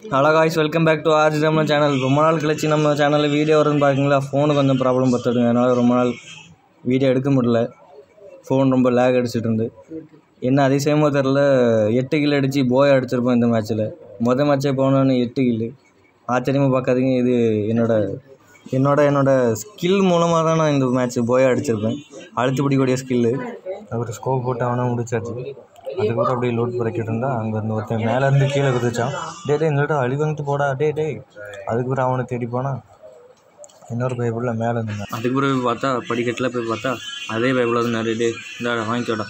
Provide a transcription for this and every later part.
hello guys welcome back to RG நம்ம channel ரொம்ப நாள் கழிச்சு நம்ம சேனலில் வீடியோ வருதுன்னு பார்க்குங்களா ஃபோனு கொஞ்சம் ப்ராப்ளம் பார்த்துடுங்க அதனால் ரொம்ப நாள் வீடியோ எடுக்க முடியல ஃபோன் ரொம்ப லேக் அடிச்சிட்டு இருந்து என்ன அதிசயமோ தெரில எட்டு கில் அடித்து போய் அடிச்சிருப்போம் இந்த மேட்ச்சில் மொதல் மேட்ச்சே போனோன்னு எட்டு கில்லு ஆச்சரியமாக பார்க்காதீங்க இது என்னோட என்னோட என்னோட ஸ்கில் மூலமாக தான் நான் இந்த மேட்ச் போய் அடிச்சிருப்பேன் அழுத்து பிடிக்கக்கூடிய ஸ்கில்லு அவர் ஸ்கோப் போட்டு அவனை முடிச்சாச்சு அதுக்கப்புறம் அப்படியே லோட் பறக்கிட்டு இருந்தா அங்கே இருந்து ஒருத்தன் மேலேருந்து கீழே குதிச்சான் டே டே இந்த அழி வாங்கிட்டு போடா டே டே அதுக்கப்புறம் அவனை தேடி போனான் இன்னொரு பைபிளில் மேலே இருந்தான் அதுக்கு பிறகு பார்த்தா படிக்கட்டில் போய் பார்த்தா அதே பைபிளில் வந்து நிறைய டே இந்த வாங்கிக்கோடா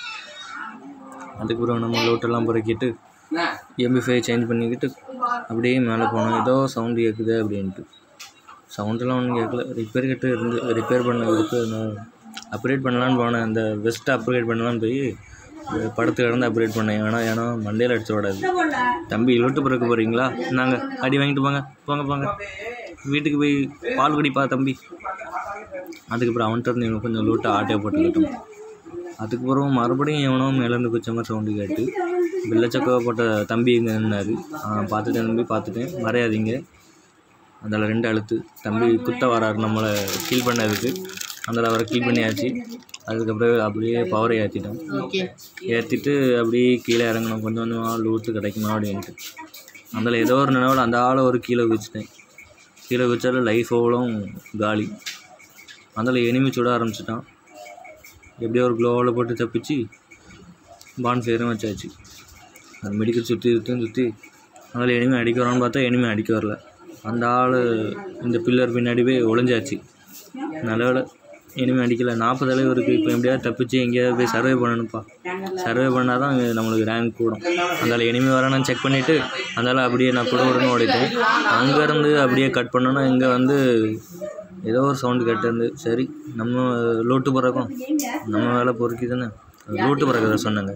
அதுக்கு பிறகு நம்ம லோட்டெல்லாம் பொறுக்கிட்டு எம்பி ஃபைவ் சேஞ்ச் பண்ணிக்கிட்டு அப்படியே மேலே போனோம் ஏதோ சவுண்டு கேட்குது அப்படின்ட்டு சவுண்டெல்லாம் ஒன்றும் கேட்கல ரிப்பேர் கிட்ட இருந்து ரிப்பேர் பண்ண இதுக்கு நான் அப்கிரேட் பண்ணலான்னு போனேன் அந்த வெஸ்ட்டை அப்கிரேட் பண்ணலான்னு போய் படுத்து கிடந்து அப்கிரேட் பண்ணேன் ஏன்னா ஏன்னா மண்டையில் அடிச்சு விடாது தம்பி லோட்டு பிறக்க போகிறீங்களா நாங்கள் அடி வாங்கிட்டு போங்க போங்க போங்க வீட்டுக்கு போய் பால் குடிப்பா தம்பி அதுக்கப்புறம் அவன்கிட்ட இருந்து இவன் கொஞ்சம் லோட்டை ஆட்டையை போட்டுக்கிட்டோம் அதுக்கப்புறம் மறுபடியும் எவனோ மேலேருந்து குச்ச மாதிரி சவுண்டு கேட்டு வெள்ளச்சக்கவை போட்ட தம்பி இங்கே நின்னாரு பார்த்துட்டேன் தம்பி பார்த்துட்டேன் மறையாதீங்க அதில் ரெண்டு அழுத்து தம்பி குத்த வராரு நம்மளை கீல் பண்ணதுக்கு அதில் அவரை கீல் பண்ணியாச்சு அதுக்கப்புறம் அப்படியே பவரை ஏற்றிட்டோம் ஏற்றிட்டு அப்படியே கீழே இறங்கணும் கொஞ்சம் கொஞ்சமாக லூட்டு கிடைக்குமா அப்படின்ட்டு அதில் ஏதோ ஒரு நினைவில் அந்த ஆளை ஒரு கீழே குதிச்சிட்டேன் கீழே குதிச்சாலும் லைஃப் அவ்வளோவும் காலி அதில் எனிமி சுட ஆரம்பிச்சிட்டான் எப்படியோ ஒரு க்ளோவில் போட்டு தப்பிச்சு பான் ஃபேரும் வச்சாச்சு அது மெடிக்கல் சுற்றி சுற்றி சுற்றி அதில் எனிமே அடிக்க வரான்னு பார்த்தா எனிமே அடிக்க வரல அந்த ஆள் இந்த பில்லர் பின்னாடி போய் ஒளிஞ்சாச்சு நல்ல வேலை இனிமே அடிக்கலை நாற்பது அளவு இருக்குது இப்போ எப்படியாவது தப்பிச்சு எங்கேயாவது போய் சர்வே பண்ணணும்ப்பா சர்வே பண்ணால் தான் நம்மளுக்கு ரேங்க் கூடும் அதனால் இனிமே வர நான் செக் பண்ணிவிட்டு அதனால் அப்படியே நான் கூட உடனே ஓடிட்டேன் அங்கேருந்து அப்படியே கட் பண்ணோன்னா இங்கே வந்து ஏதோ ஒரு சவுண்டு கேட்டிருந்து சரி நம்ம லோட்டு பிறக்கும் நம்ம வேலை பொறுக்கி தானே லோட்டு பிறக்கதை சொன்னாங்க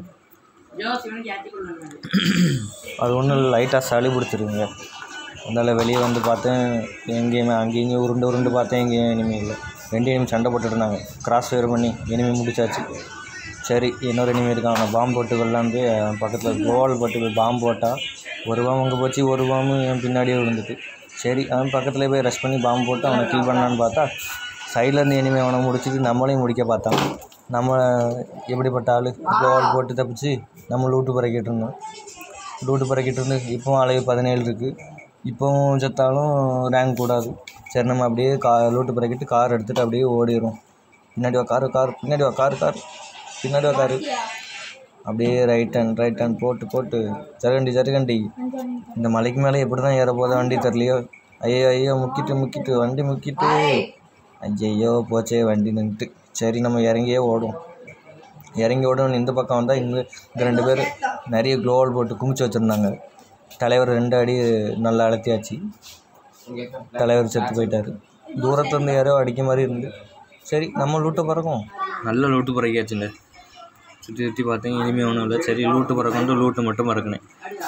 அது ஒன்றும் லைட்டாக சளி பிடிச்சிருக்குங்க அதனால் வெளியே வந்து பார்த்தேன் எங்கேயுமே அங்கேயும் இங்கேயும் உருண்டு உருண்டு பார்த்தேன் எங்கேயும் இனிமே இல்லை ரெண்டு இனிமே சண்டை போட்டுட்டு இருந்தாங்க கிராஸ் ஃபயர் பண்ணி இனிமே முடிச்சாச்சு சரி இன்னொரு இனிமே இருக்கான் அவனை பாம்பு போட்டு வெள்ளாந்து போய் அவன் பக்கத்தில் கோல் போட்டு போய் பாம்பு போட்டால் ஒரு பாம்பு அங்கே போச்சு ஒரு பாம்பு என் பின்னாடியே விழுந்துட்டு சரி அவன் பக்கத்தில் போய் ரஷ் பண்ணி பாம்பு போட்டு அவனை கில் பண்ணான்னு பார்த்தா சைடில் இருந்து இனிமே அவனை முடிச்சுட்டு நம்மளையும் முடிக்க பார்த்தான் நம்ம எப்படிப்பட்ட ஆள் கோல் போட்டு தப்பிச்சு நம்ம லூட்டு பறக்கிட்டு இருந்தோம் லூட்டு பறக்கிட்டு இருந்து இப்போவும் அளவு பதினேழு இருக்குது இப்போவும் செத்தாலும் ரேங்க் கூடாது சரி நம்ம அப்படியே கா லூட்டு பறக்கிட்டு கார் எடுத்துகிட்டு அப்படியே ஓடிடும் பின்னாடி வா காரு கார் பின்னாடி வா கார் கார் பின்னாடி வா காரு அப்படியே ரைட் ஹேண்ட் ரைட் ஹேண்ட் போட்டு போட்டு ஜரகண்டி ஜரகண்டி இந்த மலைக்கு மேலே எப்படி தான் ஏற போதா வண்டி தெரியலையோ ஐயோ ஐயோ முக்கிட்டு முக்கிட்டு வண்டி முக்கிட்டு ஐயையோ போச்சே வண்டி நின்றுட்டு சரி நம்ம இறங்கியே ஓடும் இறங்கி ஓடணும் இந்த பக்கம் வந்தால் இங்கே இந்த ரெண்டு பேர் நிறைய க்ளோவல் போட்டு குமிச்சு வச்சுருந்தாங்க தலைவர் ரெண்டு அடி நல்லா அழுத்தியாச்சு தலைவர் செத்து போயிட்டார் தூரத்துலேருந்து யாரோ அடிக்க மாதிரி இருந்து சரி நம்ம லூட்டை பறக்கும் நல்ல லூட்டு பறக்காச்சுங்க சுற்றி சுற்றி பார்த்தேன் இனிமேல் ஒன்றும் இல்லை சரி லூட்டு பறக்கணும் லூட்டு மட்டும் பறக்கினேன்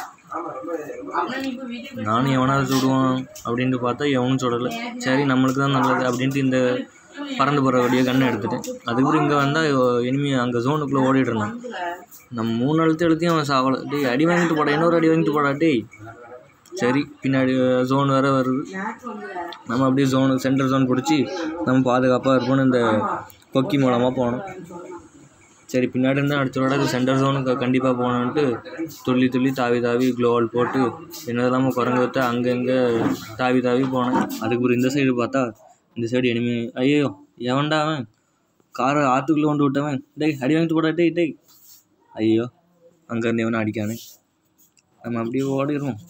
நானும் எவனாவது சுடுவான் அப்படின்ட்டு பார்த்தா எவனும் சுடலை சரி நம்மளுக்கு தான் நல்லது அப்படின்ட்டு இந்த பறந்து போகிற வழியாக கண்ணை எடுத்துட்டேன் அதுக்கப்புறம் இங்கே வந்தால் இனிமே அங்கே ஜோனுக்குள்ளே ஓடிட்டு இருந்தான் நம்ம மூணு அழுத்து எழுத்தையும் அவன் சாவலை டேய் அடி வாங்கிட்டு போடா இன்னொரு அடி வாங்கிட்டு போடா டேய் சரி பின்னாடி ஜோன் வேறு வருது நம்ம அப்படியே ஜோனு சென்டர் ஜோன் பிடிச்சி நம்ம பாதுகாப்பாக இருப்போம்னு இந்த கொக்கி மூலமாக போனோம் சரி பின்னாடி இருந்தால் அடுத்த விட சென்டர் ஜோனுக்கு கண்டிப்பாக போகணுன்ட்டு துள்ளி துள்ளி தாவி தாவி க்ளோவல் போட்டு என்னதெல்லாமல் குரங்கு வைத்த அங்கங்கே தாவி தாவி போனேன் அதுக்கு ஒரு இந்த சைடு பார்த்தா இந்த சைடு இனிமே ஐயோ எவன்டா அவன் காரை ஆற்றுக்குள்ளே கொண்டு விட்டவன் டேய் அடி வாங்கிட்டு போடா டேய் டேய் ஐயோ அங்கேருந்து எவனை அடிக்கானே நம்ம அப்படியே ஓடிடுவோம்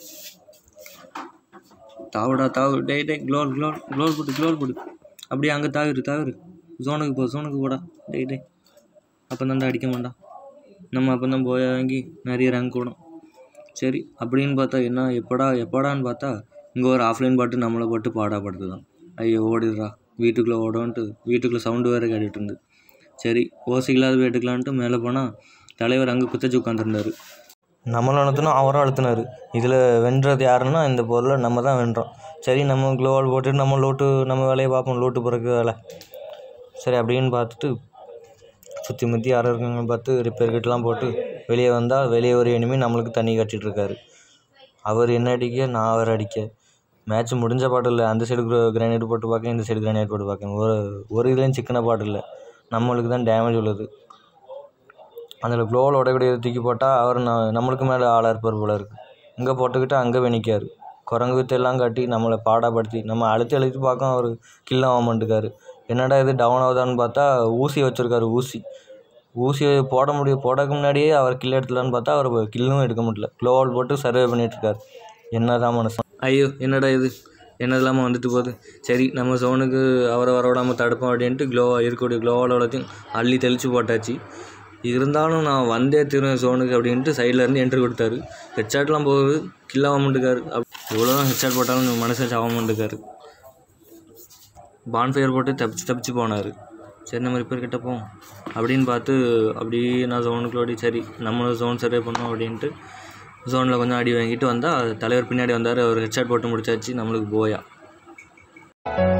தாவுடா தாவு டேய் டேய் க்ளோல் க்ளோல் க்ளோல் போட்டு க்ளோல் போட்டு அப்படியே அங்கே தாவிரு தாவிரு ஜோனுக்கு போ ஜோனுக்கு போடா டேய் டேய் அப்போ தான் அடிக்க மாட்டான் நம்ம அப்போ தான் போய் வாங்கி நிறைய ரேங்க் கூடும் சரி அப்படின்னு பார்த்தா என்ன எப்படா எப்படான்னு பார்த்தா இங்கே ஒரு ஆஃப்லைன் பாட்டு நம்மளை போட்டு பாடாப்படுத்துதான் ஐயோ ஓடிடுறா வீட்டுக்குள்ளே ஓடோன்ட்டு வீட்டுக்குள்ளே சவுண்டு வேறு கேட்டுட்டு இருந்து சரி ஓசை இல்லாத வீட்டுக்கலான்ட்டு மேலே போனால் தலைவர் அங்கே குத்தச்சு உட்காந்துருந்தாரு நம்மளும் அழுத்தினோம் அவரும் அழுத்தினார் இதில் வென்றது யாருன்னா இந்த பொருளை நம்ம தான் வென்றோம் சரி நம்ம க்ளோவால் போட்டுட்டு நம்ம லோட்டு நம்ம வேலையை பார்ப்போம் லோட்டு பிறகு வேலை சரி அப்படின்னு பார்த்துட்டு சுற்றி முற்றி யாரும் இருக்காங்கன்னு பார்த்து ரிப்பேர் கிட்டலாம் போட்டு வெளியே வந்தால் வெளியே ஒரு எனிமி நம்மளுக்கு தண்ணி கட்டிகிட்டு இருக்காரு அவர் என்ன அடிக்க நான் அவர் அடிக்க மேட்ச் முடிஞ்ச பாட்டு இல்லை அந்த சைடு கிரானைட் போட்டு பார்க்க இந்த சைடு கிரானைட் போட்டு பார்க்க ஒரு ஒரு இதுலேயும் சிக்கன பாட்டு இல்லை நம்மளுக்கு தான் டேமேஜ் உள்ளது அதில் க்ளோவில் உடையக்கூடிய தூக்கி போட்டால் அவர் நான் நம்மளுக்கு மேலே ஆளாக இருப்பார் போல இருக்குது இங்கே போட்டுக்கிட்டு அங்கே வெணிக்கார் குரங்கு வித்தெல்லாம் காட்டி நம்மளை பாடாப்படுத்தி நம்ம அழுத்தி அழுத்தி பார்க்க அவர் கில் ஆக மாட்டேக்காரு என்னடா இது டவுன் ஆகுதான்னு பார்த்தா ஊசி வச்சுருக்காரு ஊசி ஊசியை போட முடியும் போடக்கு முன்னாடியே அவர் கில் எடுத்துலான்னு பார்த்தா அவர் கில்லும் எடுக்க முடியல க்ளோவால் போட்டு சர்வே பண்ணிகிட்ருக்காரு என்னதான் மனுஷன் ஐயோ என்னடா இது என்ன இல்லாமல் வந்துட்டு போகுது சரி நம்ம ஜோனுக்கு அவரை வர விடாமல் தடுப்போம் அப்படின்ட்டு க்ளோவாக இருக்கக்கூடிய க்ளோவால் எல்லாத்தையும் அள்ளி தெளித்து போட்டாச்சு இருந்தாலும் நான் வந்தே திருவேன் ஜோனுக்கு அப்படின்ட்டு சைடில் இருந்து என்ட்ரி கொடுத்தாரு ஹெட்ஷாட்லாம் போகுது கில்லாக மாட்டுக்காரு இவ்வளோ தான் ஹெட்ஷாட் போட்டாலும் இந்த மனுஷன் சாக மாட்டுக்காரு பான்ஃபயர் போட்டு தப்பிச்சு தப்பிச்சு போனார் சரி நம்ம ரிப்பேர் கிட்ட போவோம் அப்படின்னு பார்த்து அப்படியே நான் ஜோனுக்குள்ள ஓடி சரி நம்மளும் ஜோன் சர்வே பண்ணோம் அப்படின்ட்டு ஜோனில் கொஞ்சம் அடி வாங்கிட்டு வந்தால் தலைவர் பின்னாடி வந்தார் அவர் ஹெட்ஷாட் போட்டு முடிச்சாச்சு நம்மளுக்கு போயா